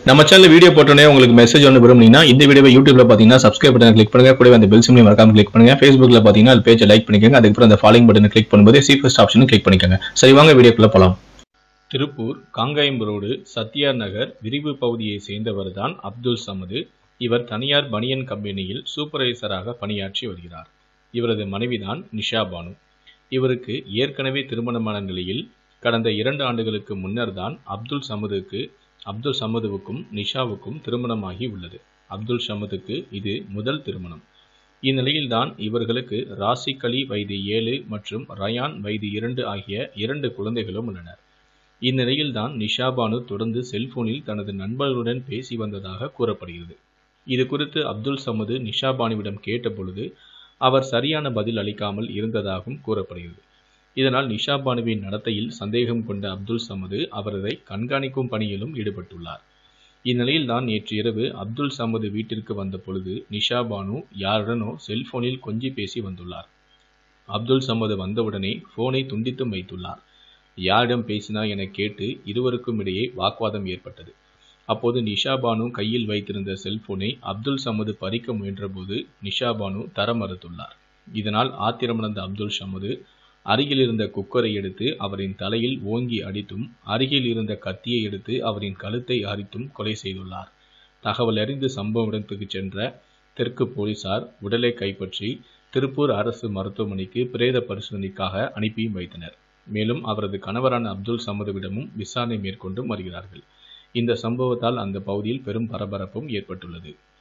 நம்ம channel video போட்டோன்னே உங்களுக்கு மெசேஜ் ஒன்று விரும்புனீங்கன்னா இந்த வீடியோவை யூடியூப்ல பார்த்தீங்கன்னா சப்ஸ்கிரைப் பட்டன் கிளிக் பண்ணுங்க கூடவே அந்த பெல் சிம்லையும் மறக்காம கிளிக் பண்ணுங்க ஃபேஸ்புக்ல பார்த்தீங்கன்னா அது பேஜை லைக் பண்ணிக்கோங்க அதுக்கப்புறம் அந்த ஃபாலோயிங் பட்டனை கிளிக் பண்ணும்போது சி ஃபர்ஸ்ட் ஆப்ஷனும் கிளிக் பண்ணிக்கோங்க சரி வாங்க வீடியோக்குள்ள போலாம் திருப்பூர் காங்காயம் ரோடு சத்யார் நகர் விரிவு பகுதியை சேர்ந்தவர் தான் அப்துல் சமது இவர் தனியார் பனியன் கம்பெனியில் சூப்பர்வைசராக பணியாற்றி வருகிறார் இவரது மனைவிதான் நிஷா பானு இவருக்கு ஏற்கனவே திருமணமான நிலையில் கடந்த இரண்டு ஆண்டுகளுக்கு முன்னர் தான் அப்துல் சமதுக்கு அப்துல் சமதுவுக்கும் நிஷாவுக்கும் திருமணமாகி உள்ளது அப்துல் சமதுக்கு இது முதல் திருமணம் இந்நிலையில்தான் இவர்களுக்கு ராசிகலி வயது ஏழு மற்றும் ரயான் வயது இரண்டு ஆகிய இரண்டு குழந்தைகளும் உள்ளனர் இந்நிலையில்தான் நிஷா பானு தொடர்ந்து செல்போனில் தனது நண்பர்களுடன் பேசி வந்ததாக கூறப்படுகிறது இது குறித்து அப்துல் சமது நிஷா பானுவிடம் கேட்டபொழுது அவர் சரியான பதில் அளிக்காமல் இருந்ததாகவும் கூறப்படுகிறது இதனால் நிஷா பானுவின் நடத்தையில் சந்தேகம் கொண்ட அப்துல் சமது அவரதை கண்காணிக்கும் பணியிலும் ஈடுபட்டுள்ளார் இந்நிலையில் தான் நேற்று இரவு அப்துல் சமது வீட்டிற்கு வந்த பொழுது நிஷா பானு யாருடனோ செல்போனில் கொஞ்சி பேசி வந்துள்ளார் அப்துல் சமது வந்தவுடனே போனை துண்டித்தும் வைத்துள்ளார் யாரிடம் பேசினா என கேட்டு இருவருக்கும் இடையே வாக்குவாதம் ஏற்பட்டது அப்போது நிஷா பானு கையில் வைத்திருந்த செல்போனை அப்துல் சமது பறிக்க முயன்றபோது நிஷா பானு தர மறுத்துள்ளார் இதனால் ஆத்திரமடைந்த அப்துல் சமது அருகில் இருந்த குக்கரை எடுத்து அவரின் தலையில் ஓங்கி அடித்தும் அருகில் இருந்த கத்தியை எடுத்து அவரின் கழுத்தை அரித்தும் கொலை செய்துள்ளார் தகவல் அறிந்து சம்பவ இடத்துக்கு சென்ற தெற்கு போலீசார் உடலை கைப்பற்றி திருப்பூர் அரசு மருத்துவமனைக்கு பிரேத பரிசோதனைக்காக அனுப்பியும் வைத்தனர் மேலும் அவரது கணவரான அப்துல் சமதுவிடமும் விசாரணை மேற்கொண்டும் வருகிறார்கள் இந்த சம்பவத்தால் அந்த பகுதியில் பெரும் பரபரப்பும் ஏற்பட்டுள்ளது